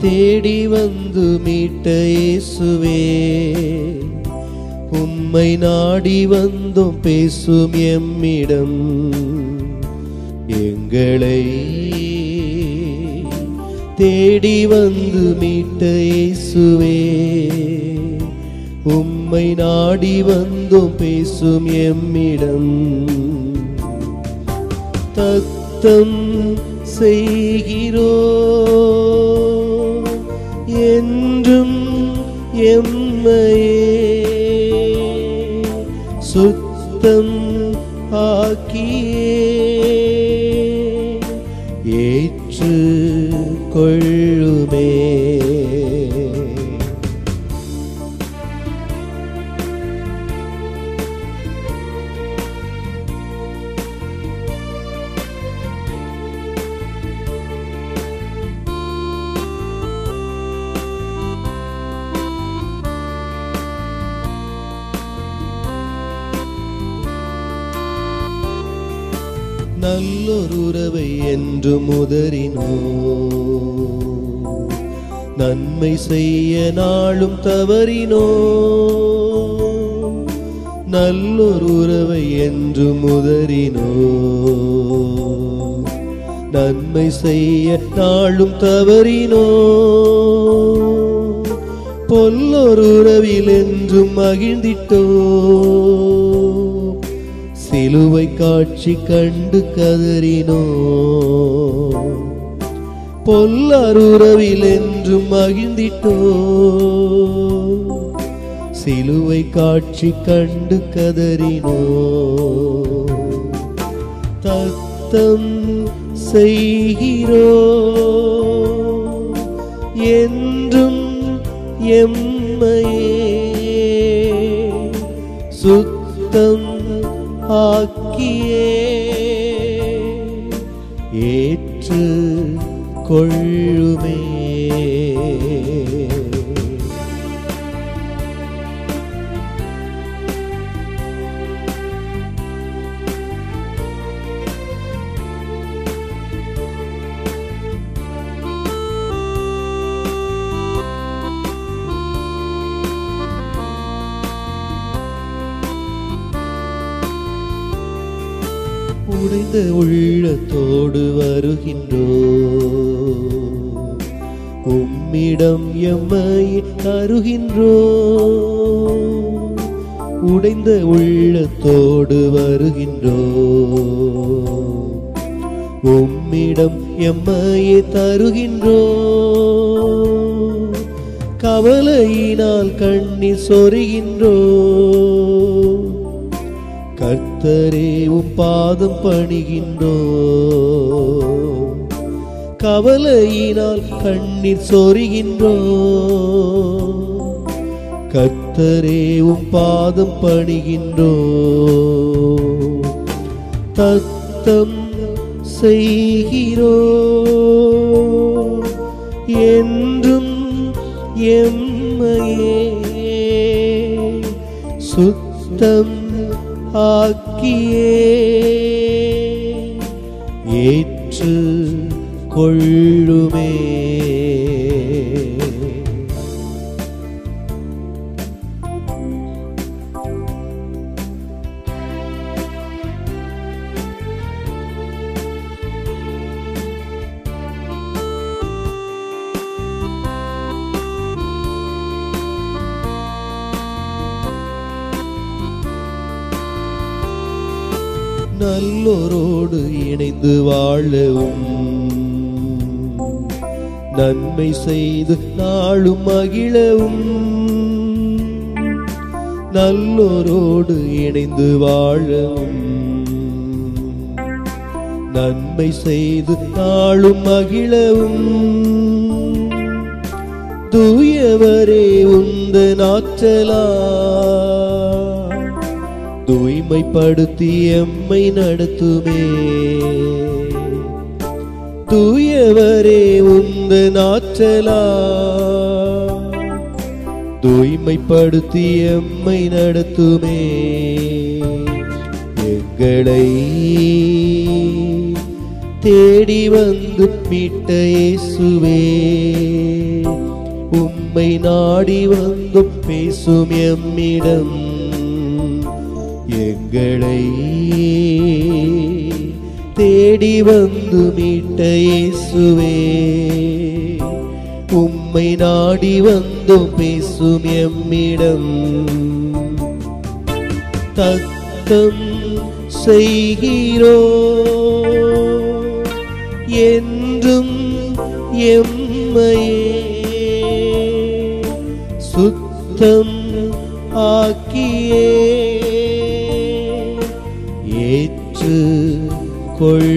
தேடி வந்து மீட்ட இயேசுவே உம்மை நாடி வந்தோம் பேசும் எம்மிடம் எங்களை தேடி வந்து மீட்ட இயேசுவே உம்மை நாடி வந்தோம் பேசும் எம்மிடம் தத்தம் செய்கிறோ என்றும் எம்மையே சுத்தம் ஆக்கியே ஏற்று கொள்ளுமே நல்லொரு உறவை என்று முதறினோ நன்மை செய்ய நாளும் தவறினோ நல்லொரு உறவை என்று முதறினோ நன்மை செய்ய நாளும் தவறினோ பொல்லொரு உறவில் என்றும் மகிழ்ந்திட்டோ சிலுவை காட்சி கண்டு கதறினோ பொல்லருறவில் என்றும் மகிழ்ந்திட்டோ சிலுவை காட்சி கண்டு கதறினோ தத்தம் செய்கிறோ என்றும் எம்மையே சுத்தம் ஆக்கியே ஏற்று கொள்ளுமே உடைந்த உள்ளத்தோடு வருகின்றோ உம்மிடம் எம்மை தருகின்றோ உடைந்த உள்ளத்தோடு வருகின்றோ உம்மிடம் எம்மையே தருகின்றோ கவலையினால் கண்ணீர் சொருகின்றோ கர்த்தரே உம் பாதம் பணிகின்றோ கவலையினால் கண்ணீர் சொருகின்றோ கர்த்தரே உம் பாதம் பணிகின்றோ தத்தம் செய்கிறோ என்றும் எம்மையே சுத்தம் ஆக்கியே ஏற்று கொள்ளுமே நல்லோரோடு இணைந்து வாழவும் நன்மை செய்து நாளும் மகிழவும் நல்லோரோடு இணைந்து வாழவும் நன்மை செய்து நாளும் மகிழவும் தூயவரே உந்த நாற்றலா தூய்மைப்படுத்தி எம்மை நடத்துமே தூயவரே உந்த நாற்றலா தூய்மைப்படுத்தி எம்மை நடத்துமே எங்களை தேடி வந்து மீட்ட இயேசுவே உம்மை நாடி வந்தும் பேசும் எம்மிடம் எங்களை தேடி வந்து மீட்ட இயேசுவே உம்மை நாடி வந்தும் பேசும் எம்மிடம் தத்தம் செய்கிறோ என்றும் எம்மையே சுத்தம் ஆக்கியே ஏற்று கொள்ளுமே